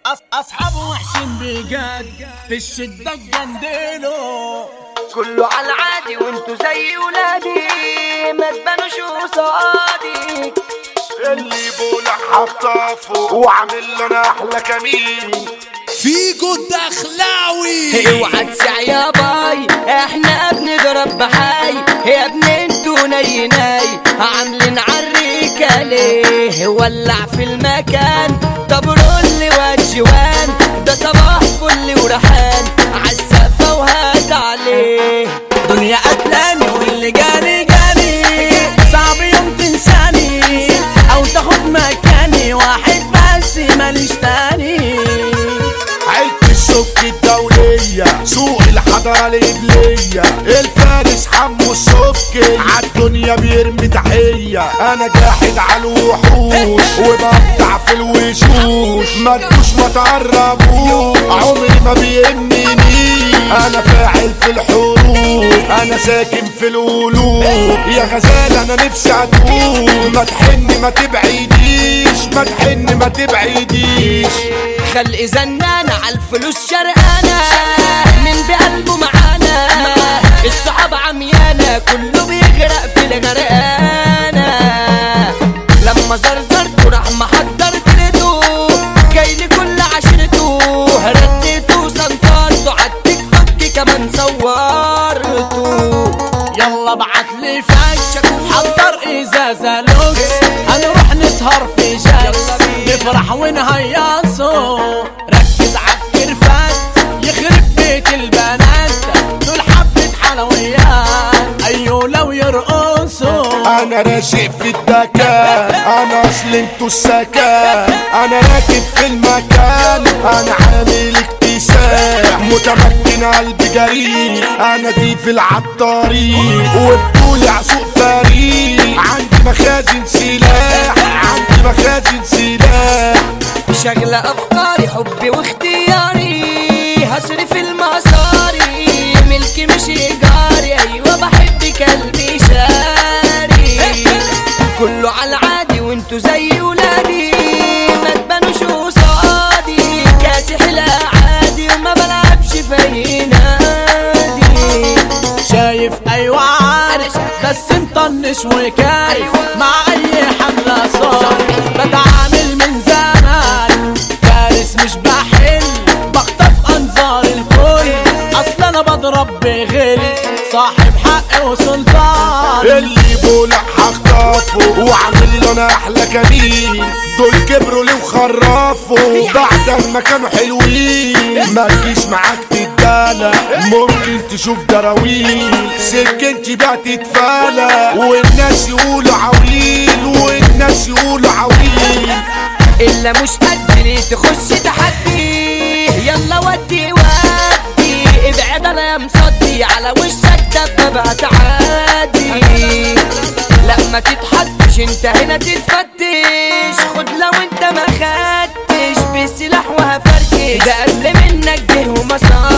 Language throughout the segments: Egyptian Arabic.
أص أصحابه وحشين بجد في الشدة تجندله كله على العادي وانتوا زي ولادي ما تبانوش قصادي اللي بولع حطافه وعامل لنا احلى كمين فيجو الدخلاوي اوعى تسع يا باي احنا بنضرب بحاي يا ابن انتوا ني ناي عاملين عريكة ليه ولع في المكان طب رول والجوان ده صباح فل ورحان عالسقفة وهات عليه دنيا قتلاني واللي جاني جاني صعب يوم تنساني او تاخد مكاني واحد بس ماليش تاني عيلة السك الدولية سوق الحضارة الإبلية الفارس حمو السبكي عالدنيا بيرمي تحية أنا جاحد عالوحوش وببدع في الوشوش ما تجوش ما تقربوش عمري ما بيهمني أنا فاعل في الحروب أنا ساكن في القلوب يا غزال أنا نفسي أتوب ما تحن ما تبعديش ما تحن ما تبعديش خلق زنانة عالفلوس شرقانة من بقلبه معانا الصحاب عميانة كله بيغرق في الغرقانة لما زرزرته راح محضر تريده جاي لي كل عشرته رديته سنطرته عالتيك توك كمان صورته يلا ابعت لي فاكس حضر ازازه لوكس هنروح نسهر في جاكس نفرح ونهيصو ركز عالكرفات يخرب بيت البنات دول حبة حلويات ايوه لو يرقصوا انا راشق في الدكان انا اصل انتو السكان انا راكب في المكان انا عامل اكتساح متمكن قلبي جريء انا دي في العطارين وبطولي عسوق فريق عندي مخازن سلاح عندي مخازن سلاح شغلة أفكاري حبي واختياري هصرف المصاري ملكي مش إيجاري أيوة بحب قلبي شاري كله على العادي وانتوا زي ولادي ما تبانوش قصادي كاسح الأعادي وما بلعبش في نادي شايف ايوه عارف بس مطنش وكارف مع اي حملة صار بتعامل من زمان فارس مش بحل بخطف انظار الكل اصل انا بضرب بغل صاحب حق وسلطان اللي بولع هخطفه واعمل له انا احلى كمين دول كبروا ليه وخرفوا بعد ما كانوا حلوين ما تجيش معاك تتدلع ممكن تشوف دراويل سكنتي بقى تتفالى والناس يقولوا عويل والناس يقولوا عويل إلا مش قد ليه تخش تحدي يلا ودي ودي ابعد انا يا مصدي على وشك دبابة تعادي لا ما تتحدش انت هنا تتفتش خد لو انت ما خدتش بسلاح وهفركش ده قبل منك جه وما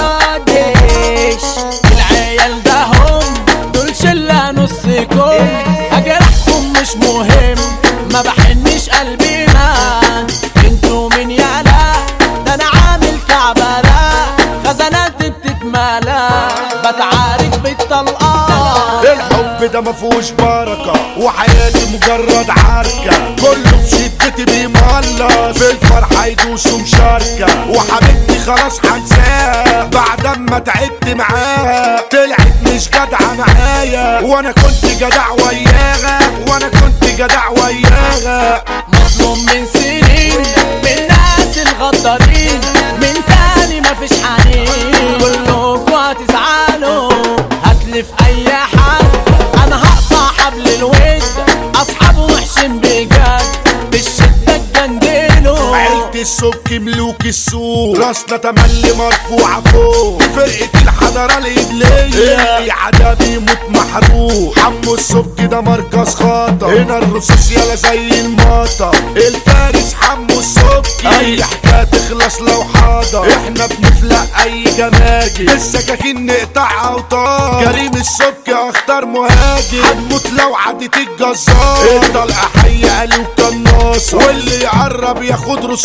صادش العيال ده هم دول شلة نصكم اجرحكم مش مهم ما بحنش قلبي مان انتوا مين يالا ده انا عامل كعبلة خزانات بتتملى بتعارك بالطلقات الحب ده مفهوش بركة وحياتي مجرد عركة كله في شدتي بيملص في الفرحة يدوسوا مشاركة وحبيبتي خلاص هنساها بعد ما تعبت معاها طلعت مش جدعة معايا وانا كنت جدع وياها وانا كنت جدع وياها مظلوم من سنين من ناس الغدارين من تاني مفيش حنين كلكوا هتزعلوا هتلي في اي حد انا هقطع حبل الود اصحابه وحشين بجد بالشدة تجندلوا عيلة السبك ملوك السوق راسنا تملي مرفوعة فوق فرقة الحضارة الإبلية اللي عدا بيموت محروق حمو السبك ده مركز خطر هنا الرصاص يالا زي المطر الفارس حمو السبك أي حكاية تخلص لو حاضر احنا بنفلق أي جماجم السكاكين نقطع أوتار كريم السبك أخطر مهاجم هتموت لو عدت الجزار الطلقة حية قالوا قناصة واللي يقرب ياخد رصاصة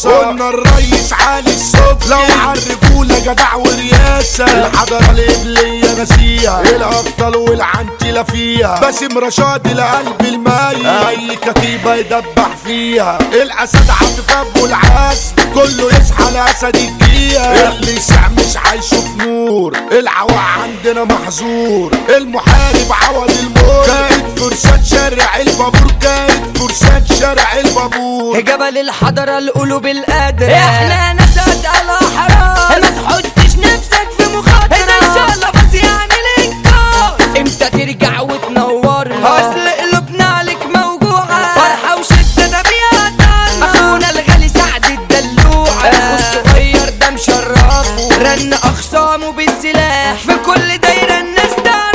قلنا الريس علي الصبح لو عالرجولة جدع ورياسة الحضرة الإبلية ناسيها الأبطال والعنتلة فيها باسم رشاد القلب الميت أي كتيبة يدبح فيها الأسد عاطف أبو العاس كله يصحى لأسد الجية اللي يسع مش هيشوف نور العواء عندنا محظور المحارب عوض الموت كانت فرسان شارع البابور كانت فرسان شارع البابور جبل الحضرة القلوب القادرة احنا ناس على حرام ما تحطش نفسك في مخاطرة ان شاء الله بس يعني الانكار امتى ترجع وتنورنا اصل قلوبنا عليك موجوعة فرحة وشدة ده بيقدرنا اخونا الغالي سعد الدلوعة اخو الصغير ده مشرفه رن اخصامه بالسلاح في كل دايرة الناس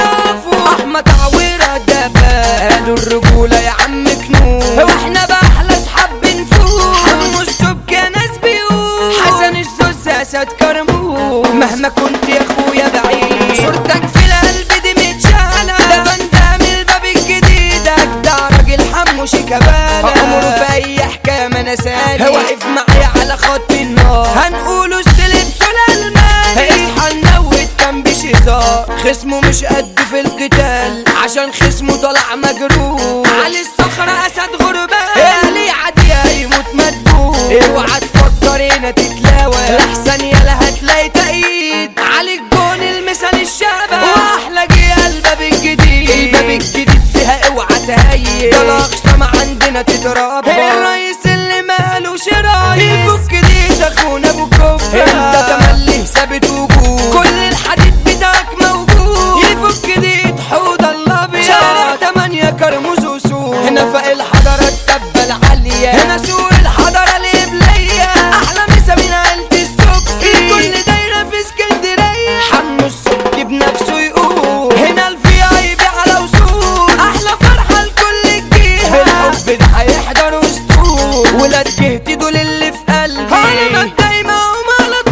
تعرفه احمد عويرة ده قالوا الرجولة يا عم كنور واحنا باحلى اصحاب بنفوق حمو السبكة ناس بيقول حسن الزوز اسد كرموز مهما كنت يا اخويا بعيد صورتك في القلب دي متشالة ده بندام الباب الجديد اجدع راجل حمو شيكابالا عمره في اي حكاية ما نساني واقف معايا على خط النار هنقوله السلم سلالماني اصحى نوت كان بشزار خصمه مش قد في القتال عشان خصمه طلع مجروح علي الصخرة اسد غربان اللي يعدي يموت مدبوح اوعى تفكر هنا تتلاوى الاحسن يلا هتلاقي تأييد علي الجون المثال الشباب واحلى جه الباب الجديد الباب الجديد فيها اوعى تهيئ ده الاقسام عندنا تتربى الرئيس اللي مالوش رايس يفك دي اخونا ابو كفر انت تملي ثابت وجود كل الحديد بتاعك موجود يفك دي حوض الابيض شارع تمانية كرموز وسوق هنا فوق الحضرة التبة العالية هنا سوق الحضرة الإبلية أحلى مسا من عيلة السبكي كل دايرة في اسكندرية حمو السبكي بنفسه يقول هنا الفي اي بي على وصول أحلى فرحة لكل الجهة الحب ده هيحضر وسطول ولاد جهتي دول اللي في قلبي أنا دايما على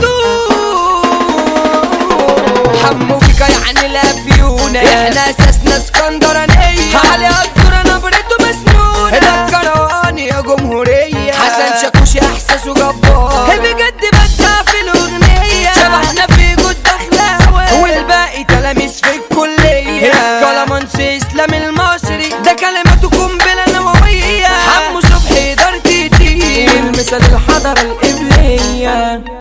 طول حمو فيكا يعني الافيونة احنا اساسنا اسكندرانية علي قدر نبرته مسنونة ده الكرواني يا جمهورية حسن شاكوش احساسه جبار بجد بدع في الاغنية شبحنا في جود دخلاوة والباقي تلاميذ في الكلية